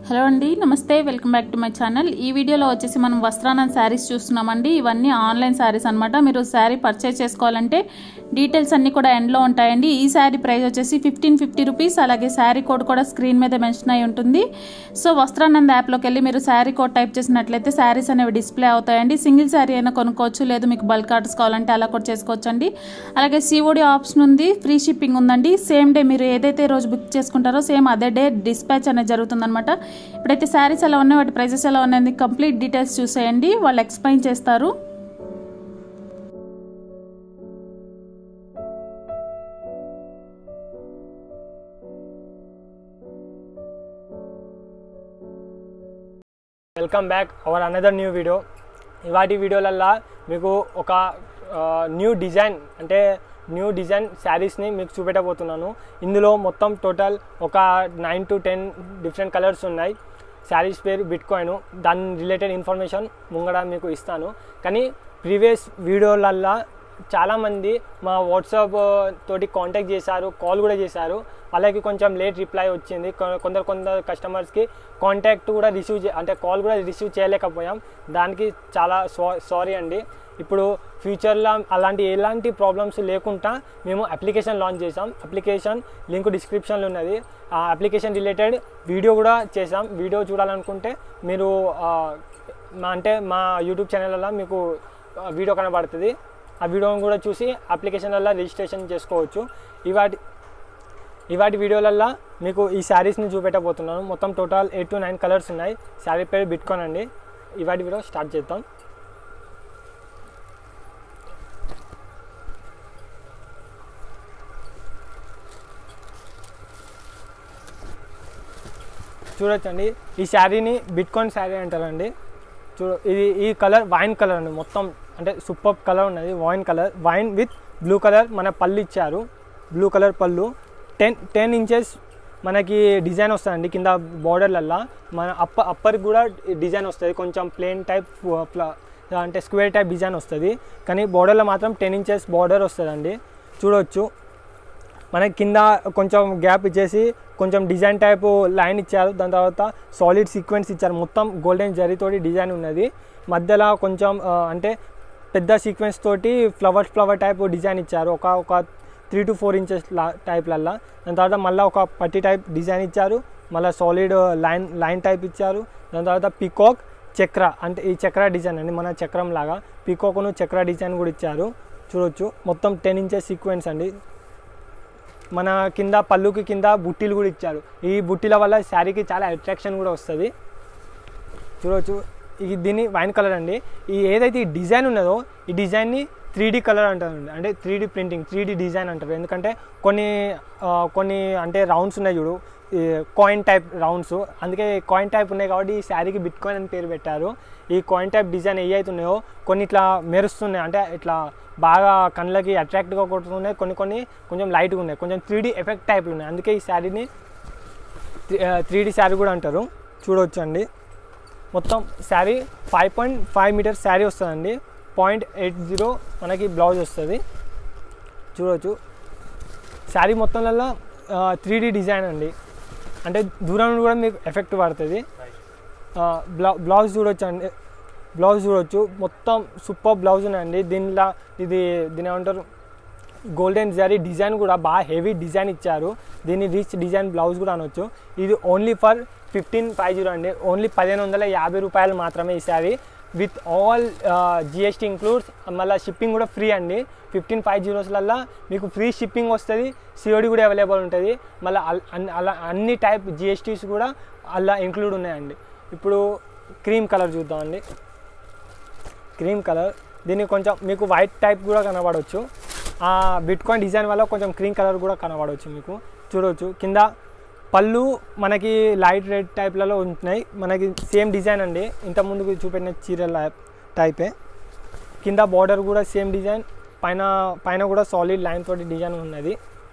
hello అండి నమస్తే welcome back to my channel ఈ వీడియోలో వచ్చేసి మనం వస్త్రానంద్ శారీస్ చూస్తున్నామండి ఇవన్నీ ఆన్లైన్ శారీస్ అనమాట మీరు శారీ పర్చేస్ చేసుకోవాలంటే డీటెయిల్స్ అన్నీ కూడా ఎండ్లో ఉంటాయండి ఈ శారీ ప్రైస్ వచ్చేసి ఫిఫ్టీన్ ఫిఫ్టీ రూపీస్ అలాగే శారీ కోడ్ కూడా స్క్రీన్ మీద మెన్షన్ అయి ఉంటుంది సో వస్త్రానంద్ యాప్లోకి వెళ్ళి మీరు శారీ కోడ్ టైప్ చేసినట్లయితే శారీస్ అనేవి డిస్ప్లే అవుతాయండి సింగిల్ శారీ అయినా కొనుక్కోవచ్చు లేదు మీకు బల్క్ ఆర్డర్స్ కావాలంటే అలా కూడా చేసుకోవచ్చు అండి అలాగే సిఓడి ఆప్షన్ ఉంది ఫ్రీ షిప్పింగ్ ఉందండి సేమ్ డే మీరు ఏదైతే రోజు బుక్ చేసుకుంటారో సేమ్ అదే డే డిస్పాచ్ అనేది జరుగుతుందన్నమాట ఇప్పుడైతే శారీస్ ఎలా ఉన్నాయి వాటి ప్రైజెస్ ఎలా ఉన్నాయి కంప్లీట్ డీటెయిల్స్ చూసేయండి వాళ్ళు ఎక్స్ప్లెయిన్ చేస్తారు welcome back our another new video ఇవాటి వీడియోలల్లో మీకు ఒక న్యూ డిజైన్ అంటే న్యూ డిజైన్ శారీస్ని మీకు చూపెట్టబోతున్నాను ఇందులో మొత్తం టోటల్ ఒక nine to ten different colours ఉన్నాయి శారీస్ పేరు బిట్కాయిన్ దాని రిలేటెడ్ ఇన్ఫర్మేషన్ ముంగడ మీకు ఇస్తాను కానీ ప్రీవియస్ వీడియోలల్లో చాలామంది మా వాట్సాప్ తోటి కాంటాక్ట్ చేశారు కాల్ కూడా చేశారు వాళ్ళకి కొంచెం లేట్ రిప్లై వచ్చింది కొ- కొందరు కొందరు కస్టమర్స్కి కాంటాక్ట్ కూడా రిసీవ్ చే అంటే కాల్ కూడా రిసీవ్ చేయలేకపోయాం దానికి చాలా సారీ అండి ఇప్పుడు ఫ్యూచర్లో అలాంటి ఎలాంటి ప్రాబ్లమ్స్ లేకుండా మేము అప్లికేషన్ లాంచ్ చేసాం అప్లికేషన్ లింక్ డిస్క్రిప్షన్లో ఉన్నది ఆ అప్లికేషన్ రిలేటెడ్ వీడియో కూడా చేసాం వీడియో చూడాలనుకుంటే మీరు ఆ, మా అంటే మా యూట్యూబ్ ఛానల్లో మీకు ఆ, వీడియో కనబడుతుంది ఆ వీడియోని కూడా చూసి అప్లికేషన్ వల్ల రిజిస్ట్రేషన్ చేసుకోవచ్చు ఇవాటి ఇవాటి వీడియోలల్లో మీకు ఈ శారీస్ని చూపెట్టబోతున్నాను మొత్తం total eight to nine colours ఉన్నాయి శారీ పేరు బిట్కాన్ అండి ఇవాటి వీడియో స్టార్ట్ చేద్దాం చూడొచ్చండి ఈ శారీని బిట్కాయిన్ శారీ అంటారండి చూడ ఇది ఈ కలర్ వైన్ కలర్ అండి మొత్తం అంటే సూపర్ కలర్ ఉన్నది wine colour wine with blue colour మన పళ్ళు ఇచ్చారు బ్లూ కలర్ పళ్ళు టెన్ టెన్ ఇంచెస్ మనకి డిజైన్ వస్తుందండి కింద బార్డర్లల్లో మన అప్ప అప్పర్కి కూడా డిజైన్ వస్తుంది కొంచెం ప్లేన్ టైప్ అంటే స్క్వేర్ టైప్ డిజైన్ వస్తుంది కానీ బార్డర్లో మాత్రం టెన్ ఇంచెస్ బార్డర్ వస్తుందండి చూడొచ్చు మనకి కింద కొంచెం గ్యాప్ ఇచ్చేసి కొంచెం డిజైన్ టైప్ లైన్ ఇచ్చారు దాని తర్వాత సాలిడ్ సీక్వెన్స్ ఇచ్చారు మొత్తం గోల్డెన్ జరీతోటి డిజైన్ ఉన్నది మధ్యలో కొంచెం ఆ, అంటే పెద్ద సీక్వెన్స్ తోటి ఫ్లవర్ ఫ్లవర్ టైప్ డిజైన్ ఇచ్చారు ఒక ఒక త్రీ టు ఫోర్ ఇంచెస్ టైప్లల్లో దాని తర్వాత మళ్ళీ ఒక పట్టి టైప్ డిజైన్ ఇచ్చారు మళ్ళీ సాలిడ్ లైన్ లైన్ టైప్ ఇచ్చారు దాని తర్వాత పికాక్ చక్ర అంటే ఈ చక్ర డిజైన్ అండి మన చక్రం లాగా పికాక్ను చక్ర డిజైన్ కూడా ఇచ్చారు చూడొచ్చు మొత్తం టెన్ ఇంచెస్ సీక్వెన్స్ అండి మన కింద పళ్ళుకి కింద బుట్టీలు కూడా ఇచ్చారు ఈ బుట్టీల వల్ల శారీకి చాలా అట్రాక్షన్ కూడా వస్తుంది చూడవచ్చు ఇది దీన్ని వైన్ కలర్ అండి ఈ ఏదైతే ఈ డిజైన్ ఉన్నదో ఈ డిజైన్ని త్రీ డీ కలర్ అంటారండి అంటే three D printing three D design అంటారు ఎందుకంటే కొన్ని ఆ, కొన్ని అంటే రౌండ్స్ ఉన్నాయి చూడు ఈ కాయిన్ టైప్ రౌండ్స్ అందుకే కాయిన్ టైప్ ఉన్నాయి కాబట్టి ఈ శారీకి బిట్ కాయిన్ అని పేరు పెట్టారు ఈ కాయిన్ టైప్ డిజైన్ ఏ అయితే ఉన్నాయో కొన్ని ఇట్లా మెరుస్తున్నాయి అంటే ఇట్లా బాగా కళ్ళకి అట్రాక్ట్గా కొడుతున్నాయి కొన్ని కొన్ని కొంచెం లైట్గా ఉన్నాయి కొంచెం త్రీ డీ ఎఫెక్ట్ టైప్లు ఉన్నాయి అందుకే ఈ శారీని త్రీ డీ శారీ కూడా అంటారు చూడవచ్చు అండి మొత్తం sari five point five metres sari వస్తుందండి పాయింట్ ఎయిట్ జీరో మనకి బ్లౌజ్ వస్తుంది చూడవచ్చు శారీ మొత్తంలో త్రీ డీ డిజైన్ అండి అంటే దూరం నుండి కూడా మీకు ఎఫెక్ట్ పడుతుంది బ్లౌ బ్లౌజ్ చూడొచ్చు అండి బ్లౌజ్ చూడొచ్చు మొత్తం సూపర్ బ్లౌజ్ ఉన్నాయండి దీనిలో ఇది దీని ఏమంటారు గోల్డెన్ జరీ డిజైన్ కూడా బాగా హెవీ డిజైన్ ఇచ్చారు దీన్ని రిచ్ డిజైన్ బ్లౌజ్ కూడా అనొచ్చు ఇది only for fifteen five zero అండి ఓన్లీ పదిహేను వందల యాభై రూపాయలు మాత్రమే ఈ sari with all GST includes మళ్ళీ షిప్పింగ్ కూడా ఫ్రీ అండి ఫిఫ్టీన్ ఫైవ్ జీరోస్లల్లో మీకు ఫ్రీ షిప్పింగ్ వస్తుంది సిఓడి కూడా అవైలబుల్ ఉంటుంది మళ్ళీ అలా అన్ని టైప్ జిఎస్టీస్ కూడా అలా ఇంక్లూడ్ ఉన్నాయండి ఇప్పుడు క్రీమ్ కలర్ చూద్దామండి క్రీమ్ కలర్ దీన్ని కొంచెం మీకు వైట్ టైప్ కూడా కనబడవచ్చు ఆ బిట్కాయిన్ డిజైన్ వల్ల కొంచెం క్రీమ్ కలర్ కూడా కనబడవచ్చు మీకు చూడవచ్చు కింద పళ్ళు మనకి లైట్ రెడ్ టైప్లలో ఉంటున్నాయి మనకి సేమ్ డిజైన్ అండి ఇంత ముందుకు చూపెట్టిన చీరల టైపే కింద బార్డర్ కూడా సేమ్ డిజైన్ పైన పైన కూడా సాలిడ్ లైన్ తోటి డిజైన్ ఉన్నది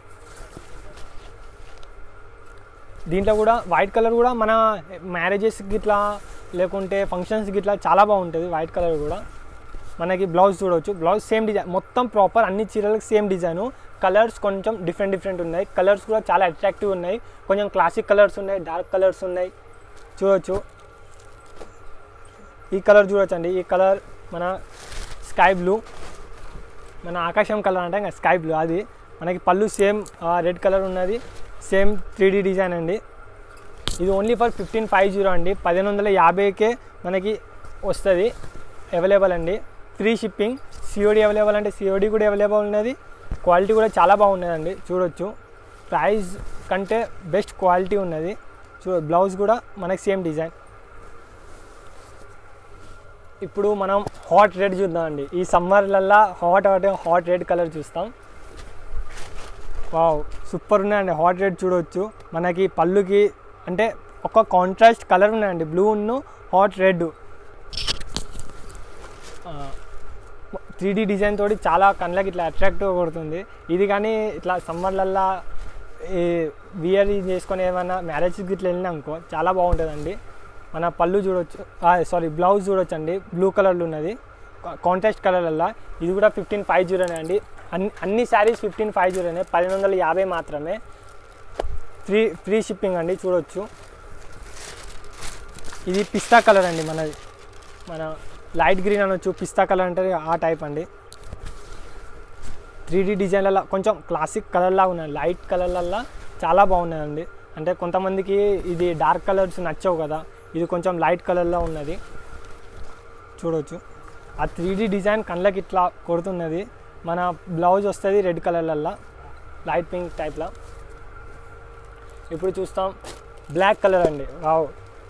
దీంట్లో కూడా వైట్ కలర్ కూడా మన మ్యారేజెస్కి ఇట్లా లేకుంటే ఫంక్షన్స్కి ఇట్లా చాలా బాగుంటుంది వైట్ కలర్ కూడా మనకి బ్లౌజ్ చూడవచ్చు బ్లౌజ్ సేమ్ డిజైన్ మొత్తం ప్రాపర్ అన్ని చీరలకు సేమ్ డిజైను కలర్స్ కొంచెం డిఫరెంట్ డిఫరెంట్ ఉన్నాయి కలర్స్ కూడా చాలా అట్రాక్టివ్ ఉన్నాయి కొంచెం క్లాసిక్ కలర్స్ ఉన్నాయి డార్క్ కలర్స్ ఉన్నాయి చూడొచ్చు ఈ కలర్ చూడొచ్చండి ఈ కలర్ మన స్కై బ్లూ మన ఆకాశం కలర్ అంటే ఇంకా స్కై బ్లూ అది మనకి పళ్ళు సేమ్ రెడ్ కలర్ ఉన్నది సేమ్ త్రీ డిజైన్ అండి ఇది only for fifteen five zero అండి పదిహేను వందల యాభైకే మనకి వస్తుంది అవైలబుల్ అండి ఫ్రీ షిప్పింగ్ సిఓడి అవైలబుల్ అంటే సిఓడి కూడా అవైలబుల్ ఉన్నది క్వాలిటీ కూడా చాలా బాగున్నదండి చూడొచ్చు ప్రైస్ కంటే బెస్ట్ క్వాలిటీ ఉన్నది చూ బ్లౌజ్ కూడా మనకి సేమ్ డిజైన్ ఇప్పుడు మనం హాట్ రెడ్ చూద్దామండి ఈ సమ్మర్లల్లా hot hot hot red colour చూస్తాం వావ్ సూపర్ ఉన్నాయండి హాట్ రెడ్ చూడవచ్చు మనకి పళ్ళుకి అంటే ఒక కాంట్రాస్ట్ కలర్ ఉన్నాయండి బ్లూ ఉన్ను hot red three D design తోటి చాలా కళ్ళకి ఇట్లా అట్రాక్టివ్గా కొడుతుంది ఇది కానీ ఇట్లా సమ్మర్లల్లా ఈ వియర్ చేసుకొని ఏమైనా మ్యారేజ్కి ఇట్లా వెళ్ళినా అనుకో చాలా బాగుంటుందండి మన పళ్ళు చూడొచ్చు సారీ బ్లౌజ్ చూడొచ్చు అండి బ్లూ కలర్లో ఉన్నది కాంట్రాస్ట్ కలర్లల్లా ఇది కూడా ఫిఫ్టీన్ ఫైవ్ జీరోనే అండి అన్ని అన్ని శారీస్ ఫిఫ్టీన్ ఫైవ్ జీరోనే పదిహేను వందల యాభై మాత్రమే ఫ్రీ ఫ్రీ షిప్పింగ్ అండి చూడొచ్చు ఇది పిస్తా కలర్ అండి మనది మన లైట్ గ్రీన్ అనొచ్చు పిస్తా కలర్ అంటే ఆ టైప్ అండి త్రీ డీ డిజైన్లలో కొంచెం క్లాసిక్ కలర్లా ఉన్నాయి లైట్ కలర్లల్లో చాలా బాగున్నాయండి అంటే కొంతమందికి ఇది డార్క్ కలర్స్ నచ్చవు కదా ఇది కొంచెం లైట్ కలర్లో ఉన్నది చూడవచ్చు ఆ త్రీ డీ డిజైన్ కళ్ళకి ఇట్లా కొడుతున్నది మన బ్లౌజ్ వస్తుంది రెడ్ కలర్లల్లో లైట్ పింక్ టైప్లో ఇప్పుడు చూస్తాం బ్లాక్ కలర్ అండి వావ్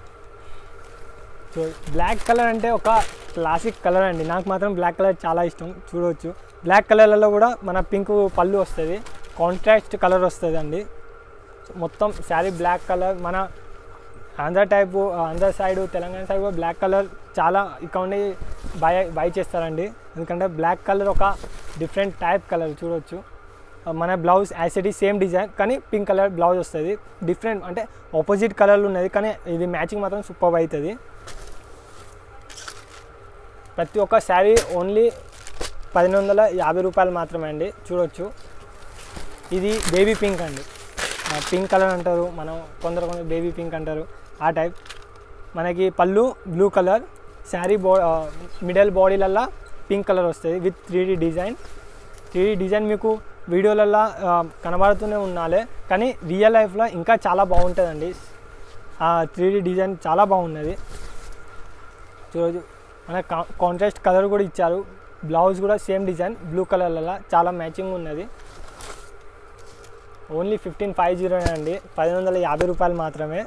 చూ బ్లాక్ కలర్ అంటే ఒక క్లాసిక్ కలర్ అండి నాకు మాత్రం బ్లాక్ కలర్ చాలా ఇష్టం చూడవచ్చు బ్లాక్ కలర్లలో కూడా మన పింక్ పళ్ళు వస్తుంది కాంట్రాస్ట్ కలర్ వస్తుంది అండి మొత్తం శారీ బ్లాక్ కలర్ మన Andhra type Andhra side Telangana side కూడా బ్లాక్ కలర్ చాలా ఇక్కడ ఉండి బై బై చేస్తారండి ఎందుకంటే బ్లాక్ కలర్ ఒక డిఫరెంట్ టైప్ కలర్ చూడవచ్చు మన బ్లౌజ్ యాసిటీ సేమ్ డిజైన్ కానీ పింక్ కలర్ బ్లౌజ్ వస్తుంది డిఫరెంట్ అంటే ఆపోజిట్ కలర్లు ఉన్నది కానీ ఇది మ్యాచింగ్ మాత్రం సూపర్ అవుతుంది ప్రతి ఒక్క శారీ ఓన్లీ పదిహేను వందల యాభై రూపాయలు మాత్రమే అండి చూడొచ్చు ఇది బేబీ పింక్ అండి పింక్ కలర్ అంటారు మనం కొందరు కొందరు బేబీ పింక్ అంటారు ఆ టైప్ మనకి పళ్ళు బ్లూ కలర్ శారీ బో మిడిల్ బాడీలల్లో పింక్ కలర్ వస్తుంది with three design three design మీకు వీడియోలల్లో కనబడుతూనే ఉండాలి కానీ రియల్ లైఫ్లో ఇంకా చాలా బాగుంటుందండి ఆ త్రీ డిజైన్ చాలా బాగున్నది చూడొచ్చు మన కాంట్రాస్ట్ కలర్ కూడా ఇచ్చారు బ్లౌజ్ కూడా సేమ్ డిజైన్ బ్లూ కలర్లలో చాలా మ్యాచింగ్ ఉన్నది ఓన్లీ ఫిఫ్టీన్ ఫైవ్ జీరో అండి పది వందల యాభై రూపాయలు మాత్రమే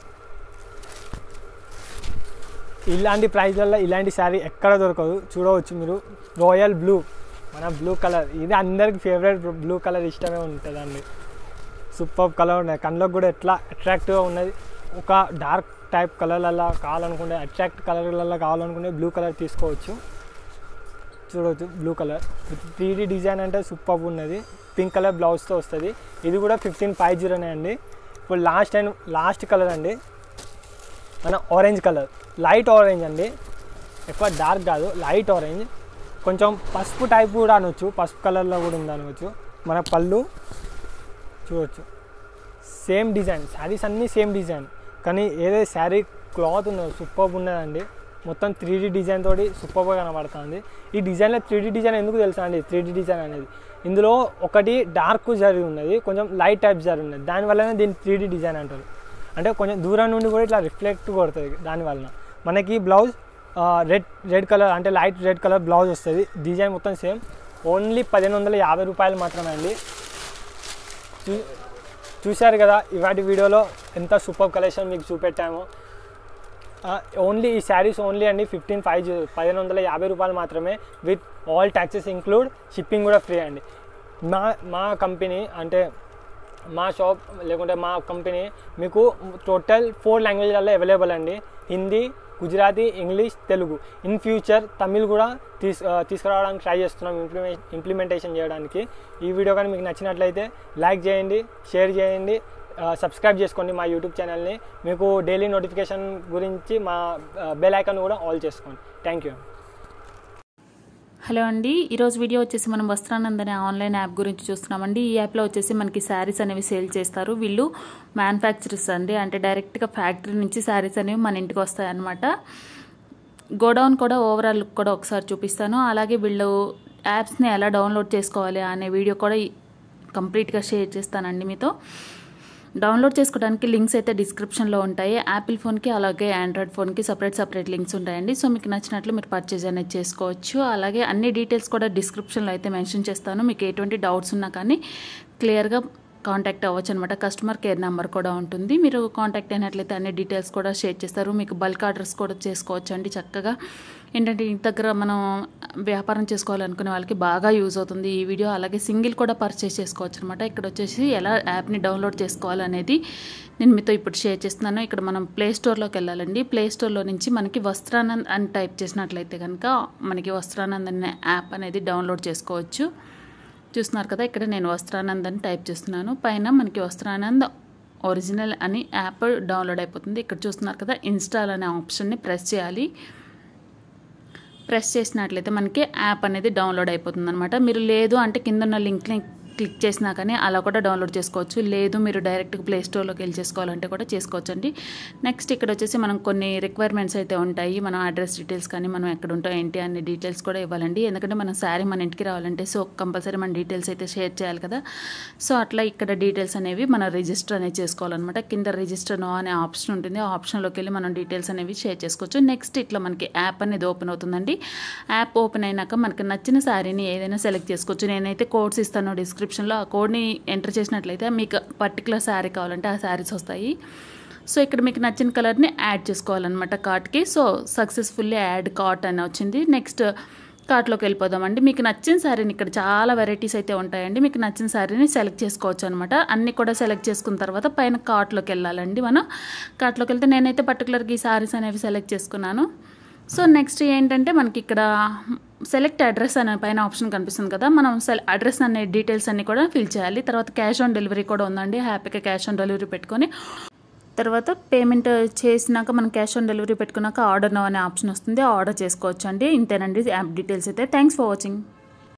ఇలాంటి ప్రైజ్లలో ఇలాంటి శారీ ఎక్కడ దొరకదు చూడవచ్చు మీరు రాయల్ బ్లూ మన బ్లూ కలర్ ఇది అందరికి ఫేవరెట్ బ్లూ కలర్ ఇష్టమే ఉంటుందండి సూపర్ కలర్ ఉన్నాయి కళ్ళకు కూడా ఎట్లా అట్రాక్టివ్గా ఉన్నది ఒక డార్క్ టైప్ కలర్లలో కావాలనుకుంటే అట్రాక్ట్ కలర్లలో కావాలనుకుంటే బ్లూ కలర్ తీసుకోవచ్చు చూడవచ్చు blue colour three D design అంటే సూపర్ ఉన్నది పింక్ కలర్ బ్లౌజ్తో వస్తుంది ఇది కూడా ఫిఫ్టీన్ ఫైవ్ జీరోనే అండి ఇప్పుడు లాస్ట్ అండ్ లాస్ట్ కలర్ అండి మన ఆరెంజ్ కలర్ లైట్ ఆరెంజ్ అండి ఎక్కువ డార్క్ కాదు లైట్ ఆరెంజ్ కొంచెం పసుపు టైప్ కూడా అనొచ్చు పసుపు కలర్లో కూడా ఉంది అనవచ్చు మన పళ్ళు చూడవచ్చు సేమ్ డిజైన్ శారీస్ అన్నీ సేమ్ డిజైన్ కానీ ఏదైతే శారీ క్లాత్ ఉన్నదో సూపర్ ఉన్నదండి మొత్తం త్రీ డీ డిజైన్ తోటి సూపర్గా కనబడుతుంది ఈ డిజైన్లో త్రీ డీ డిజైన్ ఎందుకు తెలుసా అండి త్రీ డీ డిజైన్ అనేది ఇందులో ఒకటి డార్క్ జరి ఉన్నది కొంచెం లైట్ టైప్ జరి ఉన్నది దానివల్లనే దీన్ని త్రీ డీ డిజైన్ అంటారు అంటే కొంచెం దూరం నుండి కూడా ఇట్లా రిఫ్లెక్ట్ కొడుతుంది దానివల్ల మనకి బ్లౌజ్ రెడ్ రెడ్ కలర్ అంటే లైట్ రెడ్ కలర్ బ్లౌజ్ వస్తుంది డిజైన్ మొత్తం సేమ్ ఓన్లీ పదిహేను వందల యాభై రూపాయలు మాత్రమే అండి చూ చూశారు కదా ఇవాటి వీడియోలో ఎంత సూపర్ కలెక్షన్ మీకు చూపెట్టామో ఓన్లీ ఈ శారీస్ ఓన్లీ అండి ఫిఫ్టీన్ ఫైవ్ జీ పదిహేను వందల యాభై రూపాయలు మాత్రమే with all taxes include shipping కూడా ఫ్రీ అండి మా మా కంపెనీ అంటే మా షాప్ లేకుంటే మా కంపెనీ మీకు టోటల్ ఫోర్ లాంగ్వేజ్లలో అవైలబుల్ అండి Hindi Gujarati English Telugu in future Tamil కూడా తీసు తీసుకురావడానికి ట్రై చేస్తున్నాం ఇంప్లిమే ఇంప్లిమెంటేషన్ చేయడానికి ఈ వీడియో కానీ మీకు నచ్చినట్లయితే లైక్ చేయండి షేర్ చేయండి సబ్స్క్రైబ్ చేసుకోండి మా యూట్యూబ్ ఛానల్ని మీకు డైలీ నోటిఫికేషన్ గురించి మా బెల్ ఐకాన్ కూడా ఆల్ చేసుకోండి థ్యాంక్ యూ హలో అండి ఈరోజు వీడియో వచ్చేసి మనం వస్త్రానంద్ అనే ఆన్లైన్ యాప్ గురించి చూస్తున్నామండి ఈ యాప్లో వచ్చేసి మనకి శారీస్ అనేవి సేల్ చేస్తారు వీళ్ళు మ్యానుఫ్యాక్చరర్స్ అండి అంటే డైరెక్ట్గా ఫ్యాక్టరీ నుంచి శారీస్ అనేవి మన ఇంటికి వస్తాయన్నమాట గోడౌన్ కూడా ఓవరాల్ లుక్ కూడా ఒకసారి చూపిస్తాను అలాగే వీళ్ళు యాప్స్ని ఎలా డౌన్లోడ్ చేసుకోవాలి అనే వీడియో కూడా కంప్లీట్గా షేర్ చేస్తానండి మీతో డౌన్లోడ్ చేసుకోవడానికి లింక్స్ అయితే డిస్క్రిప్షన్లో ఉంటాయి యాపిల్ ఫోన్కి అలాగే ఆండ్రాయిడ్ ఫోన్కి సపరేట్ సపరేట్ లింక్స్ ఉంటాయండి సో మీకు నచ్చినట్లు మీరు పర్చేజ్ అనేది చేసుకోవచ్చు అలాగే అన్ని డీటెయిల్స్ కూడా డిస్క్రిప్షన్లో అయితే మెన్షన్ చేస్తాను మీకు ఎటువంటి డౌట్స్ ఉన్నా కానీ క్లియర్గా కాంటాక్ట్ అవ్వచ్చు అనమాట కస్టమర్ కేర్ నెంబర్ కూడా ఉంటుంది మీరు కాంటాక్ట్ అయినట్లయితే అన్ని డీటెయిల్స్ కూడా షేర్ చేస్తారు మీకు బల్క్ ఆర్డర్స్ కూడా చేసుకోవచ్చు అండి చక్కగా ఏంటంటే ఇంటి దగ్గర మనం వ్యాపారం చేసుకోవాలనుకునే వాళ్ళకి బాగా యూజ్ అవుతుంది ఈ వీడియో అలాగే సింగిల్ కూడా పర్చేస్ చేసుకోవచ్చు అనమాట ఇక్కడ వచ్చేసి ఎలా యాప్ని డౌన్లోడ్ చేసుకోవాలనేది నేను మీతో ఇప్పుడు షేర్ చేస్తున్నాను ఇక్కడ మనం ప్లే స్టోర్లోకి వెళ్ళాలండి ప్లే స్టోర్లో నుంచి మనకి వస్త్రానంద్ అని టైప్ చేసినట్లయితే కనుక మనకి వస్త్రానంద్ అనే యాప్ అనేది డౌన్లోడ్ చేసుకోవచ్చు చూస్తున్నారు కదా ఇక్కడ నేను వస్త్రానంద్ అని టైప్ చేస్తున్నాను పైన మనకి వస్త్రానంద్ ఒరిజినల్ అని యాప్ డౌన్లోడ్ అయిపోతుంది ఇక్కడ చూస్తున్నారు కదా ఇన్స్టాల్ అనే ఆప్షన్ని ప్రెస్ చేయాలి ప్రెస్ చేసినట్లయితే మనకి యాప్ అనేది డౌన్లోడ్ అయిపోతుంది అనమాట మీరు లేదు అంటే కింద ఉన్న లింక్ని క్లిక్ చేసినా కానీ అలా కూడా డౌన్లోడ్ చేసుకోవచ్చు లేదు మీరు డైరెక్ట్గా ప్లే స్టోర్లోకి వెళ్ళి చేసుకోవాలంటే కూడా చేసుకోవచ్చు అండి నెక్స్ట్ ఇక్కడ వచ్చేసి మనం కొన్ని రిక్వైర్మెంట్స్ అయితే ఉంటాయి మనం అడ్రస్ డీటెయిల్స్ కానీ మనం ఎక్కడ ఉంటాం ఏంటి అనే డీటెయిల్స్ కూడా ఇవ్వాలండి ఎందుకంటే మనం శారీ మన ఇంటికి రావాలంటే సో కంపల్సరీ మన డీటెయిల్స్ అయితే షేర్ చేయాలి కదా సో అట్లా ఇక్కడ డీటెయిల్స్ అనేవి మనం రిజిస్టర్ అనేది చేసుకోవాలన్నమాట కింద రిజిస్టర్ నో అనే ఆప్షన్ ఉంటుంది ఆ ఆప్షన్లోకి వెళ్ళి మనం డీటెయిల్స్ అనేవి షేర్ చేసుకోవచ్చు నెక్స్ట్ ఇట్లా మనకి యాప్ అనేది ఓపెన్ అవుతుందండి యాప్ ఓపెన్ అయినాక మనకి నచ్చిన శారీని ఏదైనా సెలెక్ట్ చేసుకోవచ్చు నేనైతే కోడ్స్ ఇస్తాను డిస్క్రిప్షన్లో ఆ కోడ్ని ఎంటర్ చేసినట్లయితే మీకు పర్టికులర్ శారీ కావాలంటే ఆ శారీస్ వస్తాయి సో ఇక్కడ మీకు నచ్చిన కలర్ని యాడ్ చేసుకోవాలన్నమాట కార్ట్కి సో సక్సెస్ఫుల్లీ యాడ్ కార్ట్ అని వచ్చింది నెక్స్ట్ కార్ట్లోకి వెళ్ళిపోదామండి మీకు నచ్చిన శారీని ఇక్కడ చాలా వెరైటీస్ అయితే ఉంటాయండి మీకు నచ్చిన శారీని సెలెక్ట్ చేసుకోవచ్చు అనమాట అన్నీ కూడా సెలెక్ట్ చేసుకున్న తర్వాత పైన కార్ట్లోకి వెళ్ళాలండి మనం కార్ట్లోకి వెళ్తే నేనైతే పర్టికులర్గా ఈ శారీస్ అనేవి సెలెక్ట్ చేసుకున్నాను సో నెక్స్ట్ ఏంటంటే మనకి ఇక్కడ సెలెక్ట్ అడ్రస్ అనే పైన ఆప్షన్ కనిపిస్తుంది కదా మనం సెల్ అడ్రస్ అనే డీటెయిల్స్ అన్ని కూడా ఫిల్ చేయాలి తర్వాత క్యాష్ ఆన్ డెలివరీ కూడా ఉందండి హ్యాపీగా క్యాష్ ఆన్ డెలివరీ పెట్టుకొని తర్వాత పేమెంట్ చేసినాక మనం క్యాష్ ఆన్ డెలివరీ పెట్టుకున్నాక ఆర్డర్ నో అనే ఆప్షన్ వస్తుంది ఆర్డర్ చేసుకోవచ్చు అండి ఇంతేనండి యాప్ డీటెయిల్స్ అయితే థ్యాంక్స్ ఫర్ వాచింగ్